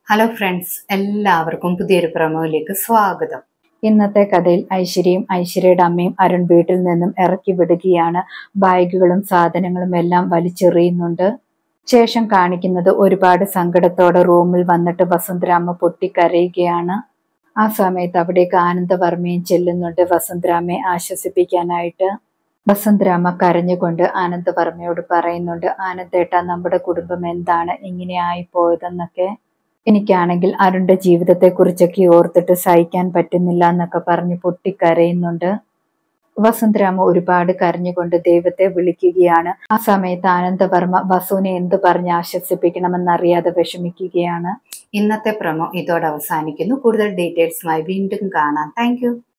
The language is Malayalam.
ഹലോ ഫ്രണ്ട്സ് എല്ലാവർക്കും പുതിയൊരു പ്രമോയിലേക്ക് സ്വാഗതം ഇന്നത്തെ കഥയിൽ ഐശ്വര്യയും ഐശ്വര്യയുടെ അമ്മയും അരുൺ വീട്ടിൽ നിന്നും ഇറക്കി വിടുകയാണ് ബാഗുകളും സാധനങ്ങളും എല്ലാം വലിച്ചെറിയുന്നുണ്ട് ശേഷം കാണിക്കുന്നത് ഒരുപാട് സങ്കടത്തോടെ റൂമിൽ വന്നിട്ട് വസുന്ധരാമ്മ പൊട്ടിക്കരയുകയാണ് ആ സമയത്ത് അവിടേക്ക് ആനന്ദവർമ്മയും ചെല്ലുന്നുണ്ട് വസുന്ധരാമ്മയെ ആശ്വസിപ്പിക്കാനായിട്ട് വസുന്ധരാമ്മ കരഞ്ഞുകൊണ്ട് ആനന്ദവർമ്മയോട് പറയുന്നുണ്ട് ആനന്ദേട്ട നമ്മുടെ കുടുംബം എന്താണ് ഇങ്ങനെ ആയിപ്പോയതെന്നൊക്കെ എനിക്കാണെങ്കിൽ അരുണിന്റെ ജീവിതത്തെ കുറിച്ചൊക്കെ ഓർത്തിട്ട് സഹിക്കാൻ പറ്റുന്നില്ല എന്നൊക്കെ പറഞ്ഞ് പൊട്ടിക്കരയുന്നുണ്ട് വസുന്ധരാമ ഒരുപാട് കരഞ്ഞുകൊണ്ട് ദൈവത്തെ വിളിക്കുകയാണ് ആ സമയത്ത് ആനന്ദവർമ്മ വസുവിനെ എന്ത് പറഞ്ഞ് ആശ്വസിപ്പിക്കണമെന്നറിയാതെ വിഷമിക്കുകയാണ് ഇന്നത്തെ പ്രമോ ഇതോടെ അവസാനിക്കുന്നു കൂടുതൽ ഡീറ്റെയിൽസുമായി വീണ്ടും കാണാം താങ്ക്